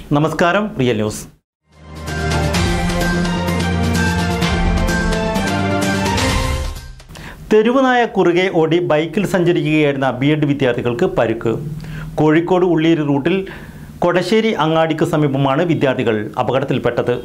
നമസ്കാരം real news തെരുവുനായ കുറുകെ ഓടി ബൈക്കിൽ സഞ്ചരിക്കുകയായിരുന്ന ബി എഡ് വിദ്യാർത്ഥികൾക്ക് പരുക്ക് കോഴിക്കോട് ഉള്ളിയേരി റൂട്ടിൽ കൊടശ്ശേരി അങ്ങാടിക്ക് സമീപമാണ് വിദ്യാർത്ഥികൾ അപകടത്തിൽപ്പെട്ടത്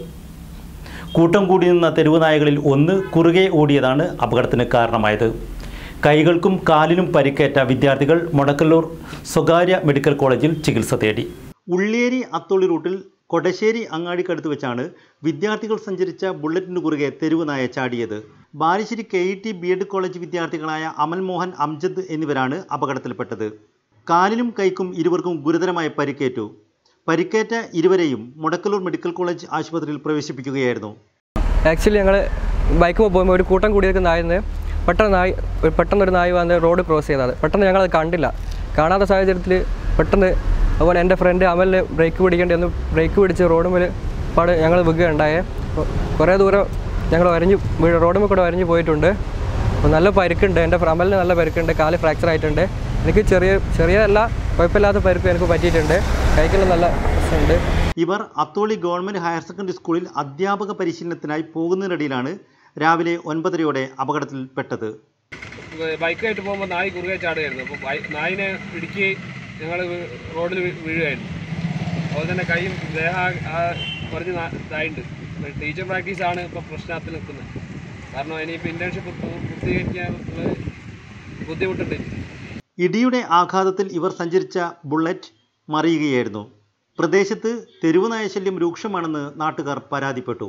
കൂട്ടം കൂടി നിന്ന തെരുവുനായകളിൽ ഒന്ന് കുറുകെ ഓടിയതാണ് അപകടത്തിന് കാരണമായത് കൈകൾക്കും കാലിനും പരിക്കേറ്റ വിദ്യാർത്ഥികൾ മുടക്കല്ലൂർ സ്വകാര്യ മെഡിക്കൽ കോളേജിൽ ചികിത്സ തേടി ഉള്ളിയേരി അത്തോളി റൂട്ടിൽ കൊടശ്ശേരി അങ്ങാടിക്കടുത്ത് വെച്ചാണ് വിദ്യാർത്ഥികൾ സഞ്ചരിച്ച ബുള്ളറ്റിന് കുറുകെ തെരുവുനായ ചാടിയത് Balussery K E T B Ed college വിദ്യാർത്ഥികളായ അമൽ മോഹൻ അംജദ് എന്നിവരാണ് അപകടത്തിൽപ്പെട്ടത് കാലിനും കൈക്കും ഇരുവർക്കും ഗുരുതരമായ പരിക്കേറ്റു പരിക്കേറ്റ ഇരുവരെയും മുടക്കലൂർ മെഡിക്കൽ കോളേജ് ആശുപത്രിയിൽ പ്രവേശിപ്പിക്കുകയായിരുന്നു ആക്ച്വലി ഞങ്ങൾ ബൈക്ക് പോകുമ്പോൾ ഒരു കൂട്ടം കൂടി നിൽക്കുന്നതായിരുന്നു പെട്ടെന്ന് നായി ഒരു പെട്ടെന്നൊരു നായി വന്ന് റോഡ് ക്രോസ് ചെയ്തത് പെട്ടെന്ന് ഞങ്ങളത് കണ്ടില്ല കാണാത്ത സാഹചര്യത്തിൽ പെട്ടെന്ന് അതുപോലെ എൻ്റെ ഫ്രണ്ട് അമലിന് ബ്രേക്ക് പിടിക്കേണ്ടി ഒന്ന് ബ്രേക്ക് പിടിച്ച് റോഡ് മേൽ പാട് ഞങ്ങൾ വിൽക്കുകയുണ്ടായേ കുറേ ദൂരം ഞങ്ങൾ വരഞ്ഞ് റോഡ് കൂടെ വരഞ്ഞ് പോയിട്ടുണ്ട് അപ്പോൾ നല്ല പരിക്കുണ്ട് എൻ്റെ അമലിന് നല്ല പരിക്കുണ്ട് കാല് ഫ്രാക്ചർ ആയിട്ടുണ്ട് എനിക്ക് ചെറിയ ചെറിയതല്ല കുഴപ്പമില്ലാത്ത പരിക്ക് എനിക്ക് പറ്റിയിട്ടുണ്ട് കൈക്കെല്ലാം നല്ല പ്രശ്നമുണ്ട് ഇവർ അത്തോളി ഗവൺമെൻറ് ഹയർ സെക്കൻഡറി സ്കൂളിൽ അധ്യാപക പരിശീലനത്തിനായി പോകുന്നതിനിടയിലാണ് രാവിലെ ഒൻപതരയോടെ അപകടത്തിൽപ്പെട്ടത് ബൈക്കായിട്ട് പോകുമ്പോൾ നായി കുറുകെ ചാടുകയായിരുന്നു അപ്പോൾ ബൈ- നായിനെ ഇടുക്കി ഞങ്ങൾ റോഡിൽ വീ- വീഴുകയായിരുന്നു അതുപോലെ തന്നെ കൈയും ദേഹ കുറച്ച് നാ- ഇതായിട്ടുണ്ട് ടീച്ചർ പ്രാക്ടീസാണ് ഇപ്പോൾ പ്രശ്നത്തിൽ നിൽക്കുന്നത് കാരണം ഇനിയിപ്പോൾ ഇൻറ്റേൺഷിപ്പ് പൂർത്തീകരിക്കാനുള്ള ബുദ്ധിമുട്ടുണ്ട് ഇടിയുടെ ആഘാതത്തിൽ ഇവർ സഞ്ചരിച്ച ബുള്ളറ്റ് മറിയുകയായിരുന്നു പ്രദേശത്ത് തെരുവുനായ ശല്യം രൂക്ഷമാണെന്ന് നാട്ടുകാർ പരാതിപ്പെട്ടു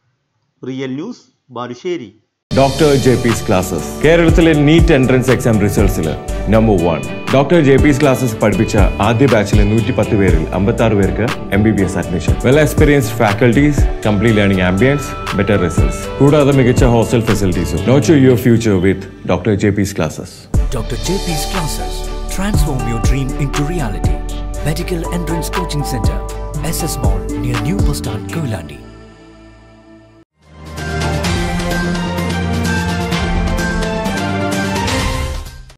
real news Balussery doctor J P's classes കേരളത്തിലെ നീറ്റ് എൻട്രൻസ് എക്സാം റിസൾട്ട്സിൽ number one doctor J P's classes പഠിപ്പിച്ച ആദ്യ ബാച്ചിലെ നൂറ്റി പത്ത് പേരിൽ അമ്പത്തി ആറ് പേർക്ക് M B B S admission well experienced faculties complete learning ambience better results കൂടാതെ മികച്ച ഹോസ്റ്റൽ ഫെസിലിറ്റീസും notch your future with doctor J P's classes Dr. JP's classes. Transform your dream into reality. Medical Entrance Coaching Center. SS Mall near New Bus Stand, Koilandi.